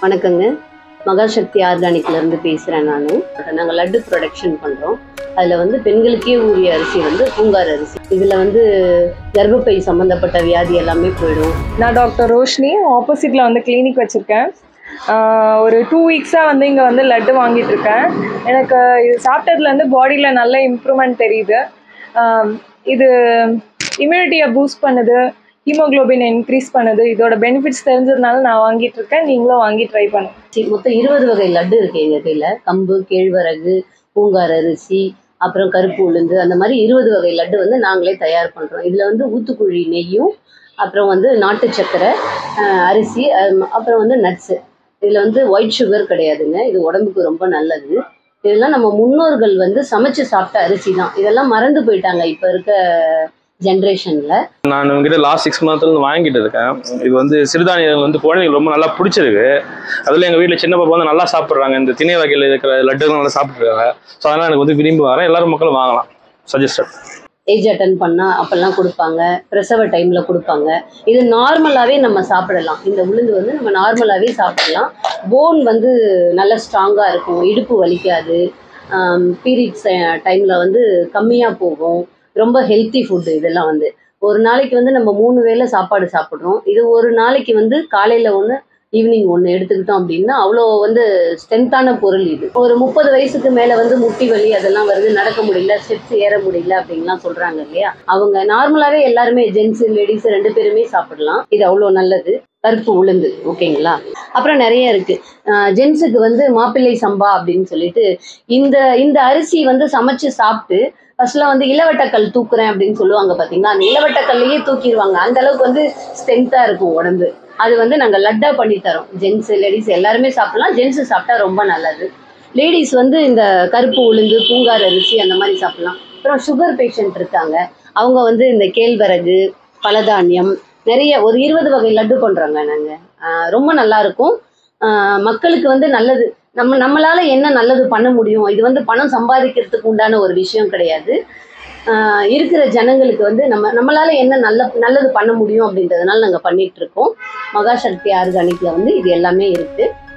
வணக்கங்க மகாசக்தி ஆர்கானிக்ல இருந்து பேசுறேன் நான் நாங்கள் லட்டு ப்ரொடக்ஷன் பண்றோம் அதுல வந்து பெண்களுக்கே உரிய அரிசி வந்து பூங்கார் அரிசி இதுல வந்து கர்ப்பப்பை சம்பந்தப்பட்ட வியாதி எல்லாமே போயிடும் நான் டாக்டர் ரோஷினி ஆப்போசிட்டில் வந்து கிளினிக் வச்சுருக்கேன் ஒரு டூ வீக்ஸாக வந்து இங்கே வந்து லட்டு வாங்கிட்டு இருக்கேன் எனக்கு இது சாப்பிட்டதுலேருந்து பாடியில் நல்ல இம்ப்ரூவ்மெண்ட் தெரியுது ஆஹ் இது இம்யூனிட்டியை பூஸ்ட் பண்ணுது ஹீமோகுளோபின் இன்க்ரீஸ் பண்ணுது இதோட பெனிஃபிட்ஸ் தெரிஞ்சதுனால நான் வாங்கிட்டு இருக்கேன் நீங்களும் வாங்கி ட்ரை பண்ணுங்க சி- மொத்தம் இருபது வகை லட்டு இருக்கு எங்க கையில கம்பு கேழ்வரகு பூங்கார் அரிசி அப்புறம் கருப்பு உளுந்து அந்த மாதிரி இருபது வகை லட்டு வந்து நாங்களே தயார் பண்றோம் இதுல வந்து ஊத்துக்குழி நெய்யும் அப்புறம் வந்து நாட்டு சக்கரை அஹ், அரிசி அஹ், அப்புறம் வந்து நட்ஸு இதில் வந்து ஒயிட் சுகர் கிடையாதுங்க இது உடம்புக்கு ரொம்ப நல்லது இதெல்லாம் நம்ம முன்னோர்கள் வந்து சமைச்சு சாப்பிட்ட அரிசி தான் இதெல்லாம் மறந்து போயிட்டாங்க இப்போ இருக்க ஜென்ரேஷனில் நான் உங்ககிட்ட லாஸ்ட் சிக்ஸ் மந்த்லேருந்து வாங்கிட்டு இருக்கேன் இது வந்து சிறுதானியங்கள் வந்து குழந்தைங்களுக்கு ரொம்ப நல்லா பிடிச்சிருக்கு அதில் எங்கள் வீட்டில் சின்ன பாப்பா வந்து நல்லா சாப்பிட்றாங்க இந்த திணை வகையில் இருக்கிற லட்டுகள் நல்லா சாப்பிட்ருக்காங்க ஸோ அதனால் எனக்கு வந்து விரும்பி வரேன் எல்லாரும் மக்களும் வாங்கலாம் சஜஸ்டட் ஏஜ் அட்டன் பண்ணால் அப்போல்லாம் கொடுப்பாங்க பிரசவ டைமில் கொடுப்பாங்க இது நார்மலாகவே நம்ம சாப்பிடலாம் இந்த உளுந்து வந்து நம்ம நார்மலாகவே சாப்பிடலாம் போன் வந்து நல்ல ஸ்ட்ராங்காக இருக்கும் இடுப்பு வலிக்காது பீரியட்ஸ் டைமில் வந்து கம்மியாக போகும் ரொம்ப ஹெல்த்தி ஃபுட்டு இதெல்லாம் வந்து ஒரு நாளைக்கு வந்து நம்ம மூணு வேளை சாப்பாடு சாப்பிட்றோம் இது ஒரு நாளைக்கு வந்து காலையில் ஒன்று ஈவினிங் ஒன்று எடுத்துக்கிட்டோம் அப்படின்னா அவ்வளோ வந்து ஸ்ட்ரென்த்தான பொருள் இது ஒரு முப்பது வயசுக்கு மேலே வந்து முட்டி வலி அதெல்லாம் வருது நடக்க முடியல ஸ்டெப்ஸ் ஏற முடியல அப்படின்லாம் சொல்கிறாங்க இல்லையா அவங்க நார்மலாகவே எல்லாருமே ஜென்ஸு லேடிஸ் ரெண்டு பேருமே சாப்பிடலாம் இது அவ்வளோ நல்லது கருப்பு உளுந்து ஓகேங்களா அப்புறம் நிறைய இருக்கு ஜென்ஸுக்கு வந்து மாப்பிள்ளை சம்பா அப்படின்னு சொல்லிட்டு இந்த இந்த அரிசி வந்து சமைச்சு சாப்பிட்டு ஃபர்ஸ்ட்லாம் வந்து இளவட்டக்கல் தூக்குறேன் அப்படின்னு சொல்லுவாங்க பார்த்தீங்களா அந்த இளவட்டக்கல்லையே தூக்கிடுவாங்க அந்த அளவுக்கு வந்து ஸ்ட்ரென்த்தாக இருக்கும் உடம்பு அது வந்து நாங்கள் லட்டா பண்ணி தரோம் ஜென்ஸ் லேடிஸ் எல்லாருமே சாப்பிடலாம் ஜென்ஸ் சாப்பிட்டா ரொம்ப நல்லது லேடிஸ் வந்து இந்த கருப்பு உளுந்து பூங்கார் அரிசி அந்த மாதிரி சாப்பிடலாம் அப்புறம் சுகர் பேஷண்ட் இருக்காங்க அவங்க வந்து இந்த கேழ்வரகு பலதானியம் நிறைய ஒரு இருபது வகை லட்டு பண்ணுறோங்க நாங்கள் ரொம்ப நல்லா இருக்கும் ஆஹ் மக்களுக்கு வந்து நல்லது நம்ம நம்மளால என்ன நல்லது பண்ண முடியும் இது வந்து பணம் சம்பாதிக்கிறதுக்கு உண்டான ஒரு விஷயம் கிடையாது ஆஹ் இருக்கிற ஜனங்களுக்கு வந்து நம்ம நம்மளால என்ன நல்ல நல்லது பண்ண முடியும் அப்படின்றதுனால நாங்கள் பண்ணிட்டு இருக்கோம் மகாசக்தி ஆர்கானிக்ல வந்து இது எல்லாமே இருக்கு